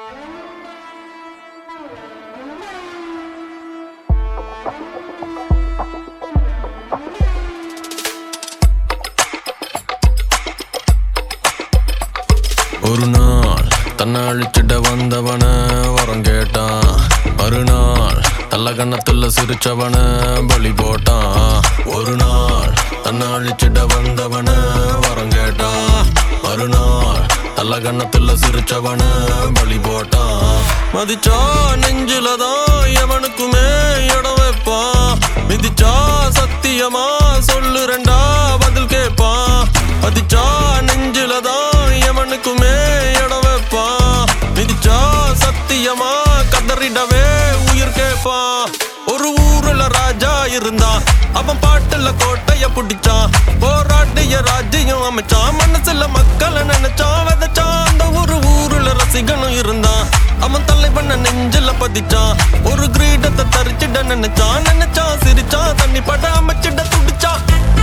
ஒரு நாள் தன்னை அழிச்சிட வந்தவன வரம் கேட்டான் மறுநாள் தள்ள கண்ணத்துல சிரிச்சவன பலி போட்டான் ஒரு நாள் தன்னை அழிச்சிட வந்தவன வரம் கேட்டான் மறுநாள் தள்ள கண்ணத்துல சிரிச்சவன பலி போட்டான் மதிச்சா நெஞ்சிலதான் எவனுக்குமே இடம் வைப்பான் மிதிச்சா சத்தியமா சொல்லு ரெண்டா பதில் கேட்பான் மதிச்சா நெஞ்சிலதான் எவனுக்குமே இடம் வைப்பான் மிதிச்சா சத்தியமா கதறிடவே உயிர் கேட்பான் ஒரு ஊர்ல ராஜா இருந்தான் அவன் பாட்டுல கோட்டைய புடிச்சான் போராட்டிய ராஜ்யம் அமைச்சான் மனசுல மக்களை நினைச்சான் விதைச்சான் அந்த ஒரு ஊருல ரசிகனும் இருந்தான் அவன் தலைவன நெஞ்சில பதிச்சான் ஒரு கிரீடத்தை தரிச்சிட நினைச்சான் நினைச்சான் சிரிச்சான் தண்ணி பட அமைச்சிட துடிச்சான்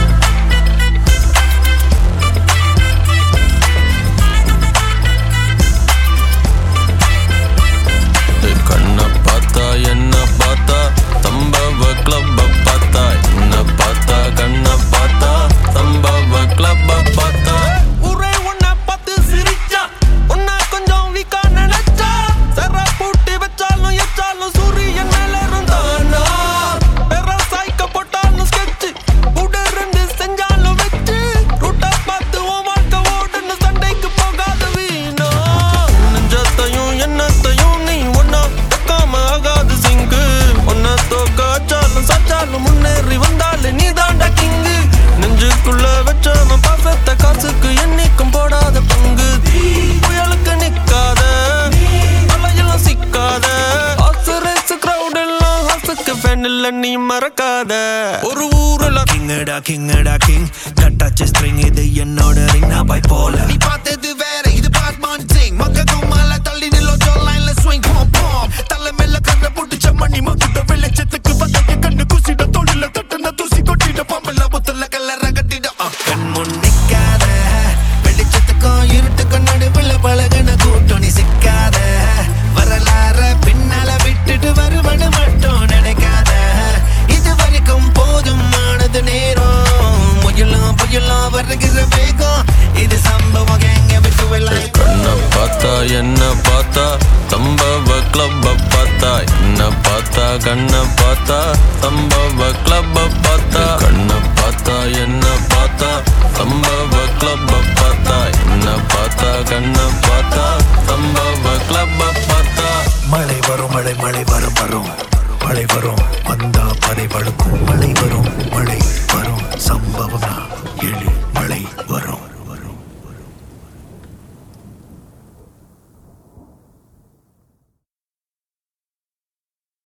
கண்ணை பார்த்தா என்ன பார்த்தா சம்பவ கிளப்ப பார்த்தா என்ன பார்த்தா கண்ணை பார்த்தா சம்பவ கிளப்ப பார்த்தா ஒரே ஒன்ன பார்த்து சிரிச்சா உன்ன கொஞ்சம் வீக்கா நினைச்சா சர பூட்டி வச்சாலும் எச்சாலும் சூரியன் மேல இருந்தானா பெற சாய்க்க போட்டாலும் ஸ்கெட்ச் கூட ரெண்டு செஞ்சாலும் வச்சு ரூட்டை பார்த்து உன் வாழ்க்கை ஓடுன்னு சண்டைக்கு போகாத வீணா நெஞ்சத்தையும் எண்ணத்தையும் நீ ஒன்னா தக்காம ஆகாது சிங்கு ஒன்ன தோக்காச்சாலும் சச்சாலும் முன்னேறி வந்தாலே நீ தாண்டா கிங்கு நெஞ்சுக்குள்ள வச்சவன் பாசத்தை காசுக்கு என்னைக்கும் போடாத பங்கு புயலுக்கு நிக்காத அலையெல்லாம் சிக்காத ஆசரேஸ் கிரௌட் எல்லாம் ஹாசுக்கு ஃபேன் இல்ல நீ மறக்காத ஒரு ஊருல கிங்கடா கிங்கடா கிங் கட்டாச்சு ஸ்ட்ரிங் இது என்னோட ரிங் நான் பை போல நீ பார்த்தது வேற இது பாட்மான் சிங் மக்க கும்மால தள்ளி நில்லோ ஜோலைன்ல ஸ்விங் பாம் பாம் தலை மேல கண்ண புடிச்ச மணி மக்குட்ட வெளிச்சத்துக்கு வந்தக்கு கண்ணு குசிட தோளில தட்டுன தூசி கொட்டிட பம்பல புத்தல கல்லற கட்டிட கண் முன் நிக்காத வெளிச்சத்துக்கும் இருட்டுக்கும் நடுவுல பழகுன கூட்டம் நீ சிக்காத வரலாற பின்னால விட்டுட்டு வருவனு மட்டும் நினைக்காத இது வரைக்கும் போதுமானது நேரம் முயலாம் புயலாம் வருகிற வேகம் இது சம்பவம் எங்க விட்டு வெள்ளாய் கண்ணை பார்த்தா என்ன பார்த்தா சம்பவ கிளப்ப பார்த்தா என்ன பார்த்தா கண்ணை பார்த்தா சம்பவ கிளப்ப பார்த்தா கண்ணை பார்த்தா என்ன பார்த்தா சம்பவ கிளப்ப பார்த்தா என்ன பார்த்தா கண்ணை பார்த்தா சம்பவ கிளப்ப பார்த்தா மழை வரும் மழை மழை வரும் வரும் மழை வரும் வந்தா பதை வழுக்கும் மழை வரும் மழை வரும் சம்பவம் நான் எளி